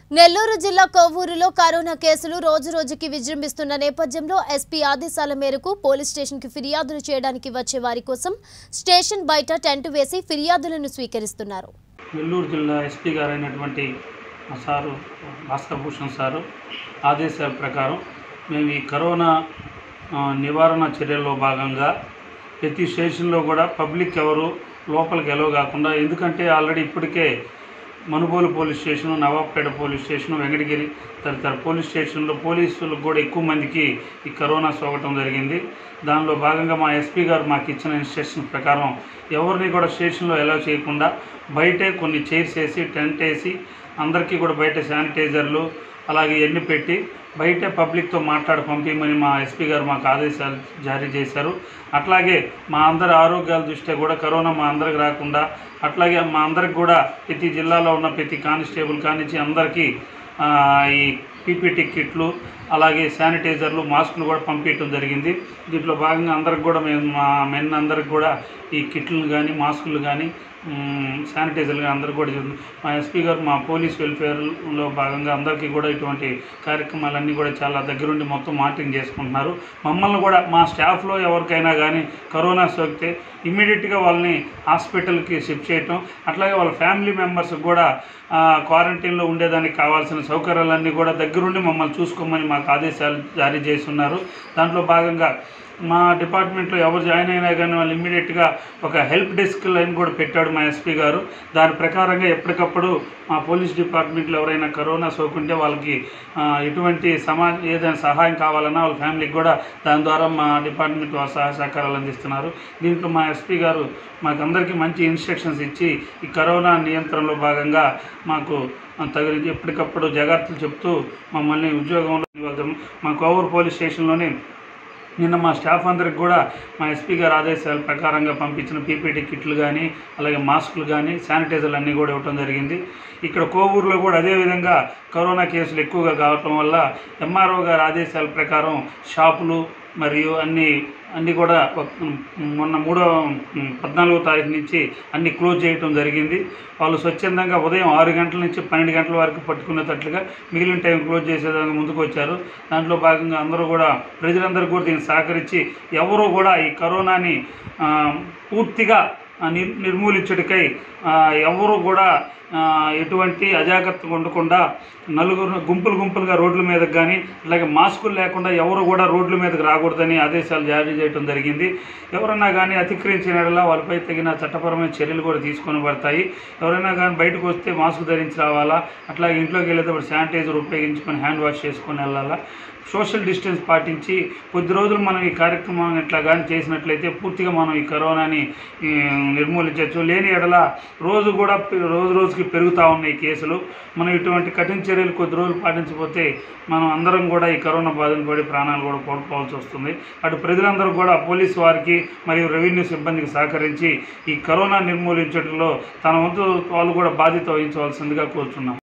నెల్లూరు జిల్లా కొవ్వూరులో కరోనా కేసులు రోజు రోజుకి విజృంభిస్తున్న నేపథ్యంలో ఎస్పీ ఆదేశాల మేరకు పోలీస్ స్టేషన్కి ఫిర్యాదులు చేయడానికి వచ్చే వారి కోసం స్టేషన్ బయట టెంట్ వేసి ఫిర్యాదులను స్వీకరిస్తున్నారు నెల్లూరు జిల్లా ఎస్పీ గారు అయినటువంటి మా సారు భాస్కర్ భూషణ్ సారు ఆదేశాల ప్రకారం మేము ఈ కరోనా ఆ, నివారణ చర్యల్లో భాగంగా ప్రతి స్టేషన్లో కూడా పబ్లిక్ ఎవరు లోపలికి ఎలవ కాకుండా ఎందుకంటే ఆల్రెడీ ఇప్పటికే Manubolu police station Nawabpet police station Venkatagiri తదితర పోలీస్ స్టేషన్లో పోలీసులకు కూడా ఎక్కువ మందికి ఈ కరోనా సోకటం జరిగింది దానిలో భాగంగా మా ఎస్పీ గారు మాకు ఇచ్చిన ఇన్స్ట్రక్షన్ ప్రకారం ఎవరిని కూడా స్టేషన్లో ఎలా చేయకుండా బయటే కొన్ని చైర్స్ వేసి టెంట్ వేసి అందరికీ కూడా బయట శానిటైజర్లు అలాగే ఎన్ని పెట్టి బయట పబ్లిక్తో మాట్లాడి పంపించమని మా ఎస్పీ గారు మాకు ఆదేశాలు జారీ చేశారు అట్లాగే మా అందరి ఆరోగ్యాల దృష్ట్యా కూడా కరోనా మా అందరికి రాకుండా అట్లాగే మా అందరికి కూడా ప్రతి జిల్లాలో ఉన్న ప్రతి కానిస్టేబుల్ కానిచ్చి అందరికీ ఆ, ఈ పీపీటీ కిట్లు అలాగే శానిటైజర్లు మాస్కులు కూడా పంపించడం జరిగింది దీంట్లో భాగంగా అందరికి కూడా మేము మా మెన్ అందరికి కూడా ఈ కిట్లు కానీ మాస్కులు కానీ శానిటైజర్లు కానీ అందరికి కూడా ఇవ్వడం. మా ఎస్పీ గారు మా పోలీస్ వెల్ఫేర్లో భాగంగా అందరికీ కూడా ఇటువంటి కార్యక్రమాలన్నీ కూడా చాలా దగ్గరుండి మొత్తం మానిటరింగ్ చేసుకుంటున్నారు మమ్మల్ని కూడా మా స్టాఫ్లో ఎవరికైనా కానీ కరోనా సోకితే ఇమ్మీడియట్గా వాళ్ళని హాస్పిటల్కి షిఫ్ట్ చేయటం అట్లాగే వాళ్ళ ఫ్యామిలీ మెంబర్స్కి కూడా ఆ, క్వారంటైన్లో ఉండేదానికి కావాల్సిన సౌకర్యాలన్నీ కూడా దగ్గరుండి మమ్మల్ని చూసుకోమని మాకు ఆదేశాలు జారీ చేస్తున్నారు దాంట్లో భాగంగా మా డిపార్ట్మెంట్లో ఎవరు జాయిన్ అయినా కానీ వాళ్ళు ఇమ్మీడియట్గా ఒక హెల్ప్ డెస్క్ లైన్ కూడా పెట్టాడు మా ఎస్పీ గారు దాని ప్రకారంగా ఎప్పటికప్పుడు మా పోలీస్ డిపార్ట్మెంట్లో ఎవరైనా కరోనా సోకుంటే వాళ్ళకి ఆ, ఎటువంటి సమా ఏదైనా సహాయం కావాలన్నా వాళ్ళ ఫ్యామిలీకి కూడా దాని ద్వారా మా డిపార్ట్మెంట్ వారు సహాయ సహకారాలు అందిస్తున్నారు దీంట్లో మా ఎస్పీ గారు మాకందరికీ మంచి ఇన్స్ట్రక్షన్స్ ఇచ్చి ఈ కరోనా నియంత్రణలో భాగంగా మాకు తగిన ఎప్పటికప్పుడు జాగ్రత్తలు చెప్తూ మమ్మల్ని ఉద్యోగంలో నిమగ్నం మా కోవూరు పోలీస్ స్టేషన్లోనే నిన్న మా స్టాఫ్ అందరికి కూడా మా ఎస్పీ గారి ఆదేశాల ప్రకారంగా పంపించిన పీపీటీ కిట్లు కానీ అలాగే మాస్కులు కానీ శానిటైజర్లు అన్నీ కూడా ఇవ్వటం జరిగింది ఇక్కడ కోవూరులో కూడా అదేవిధంగా కరోనా కేసులు ఎక్కువగా కావటం వల్ల ఎంఆర్ఓ గారి ఆదేశాల ప్రకారం షాపులు మరియు అన్ని అన్నీ కూడా ఒక- మొన్న మూడో ఉమ్, పద్నాలుగో తారీఖు నుంచి అన్ని క్లోజ్ చేయటం జరిగింది వాళ్ళు స్వచ్ఛందంగా ఉదయం ఆరు గంటల నుంచి పన్నెండు గంటల వరకు పట్టుకునేటట్లుగా మిగిలిన టైం క్లోజ్ చేసేదానికి ముందుకు వచ్చారు దాంట్లో భాగంగా అందరూ కూడా ప్రజలందరూ కూడా దీన్ని సహకరించి ఎవరు కూడా ఈ కరోనాని ఆ, పూర్తిగా ఆ, నిర్ నిర్మూలించుటకై ఆ, ఎవరు కూడా ఆ, ఎటువంటి అజాగ్రత్తగా ఉండకుండా నలుగురు గుంపులు గుంపులుగా రోడ్ల మీదకి కానీ అలాగే మాస్కులు లేకుండా ఎవరు కూడా రోడ్ల మీదకి రాకూడదని ఆదేశాలు జారీ చేయడం జరిగింది ఎవరైనా కానీ అతిక్రమించిన యెడల వాళ్ళపై తగిన చట్టపరమైన చర్యలు కూడా తీసుకొని పడతాయి ఎవరైనా కానీ బయటకు వస్తే మాస్క్ ధరించి రావాలా అట్లాగే ఇంట్లోకి వెళ్ళేటప్పుడు శానిటైజర్ ఉపయోగించుకొని హ్యాండ్ వాష్ చేసుకొని వెళ్ళాలా సోషల్ డిస్టెన్స్ పాటించి కొద్ది రోజులు మనం ఈ కార్యక్రమం ఇట్లా కానీ చేసినట్లయితే పూర్తిగా మనం ఈ కరోనాని ఈ, నిర్మూలించవచ్చు లేని ఎడల రోజు కూడా పె- రోజు రోజుకి పెరుగుతూ ఉన్నాయి కేసులు మనం ఇటువంటి కఠిన చర్యలు కొద్ది రోజులు పాటించకపోతే మనం అందరం కూడా ఈ కరోనా బాధను పడి ప్రాణాలు కూడా కోల్పోవాల్సి వస్తుంది అటు ప్రజలందరూ కూడా పోలీసు వారికి మరియు రెవెన్యూ సిబ్బందికి సహకరించి ఈ కరోనా నిర్మూలించడంలో తన వంతు వాళ్ళు కూడా బాధ్యత వహించవలసిందిగా కోరుతున్నాం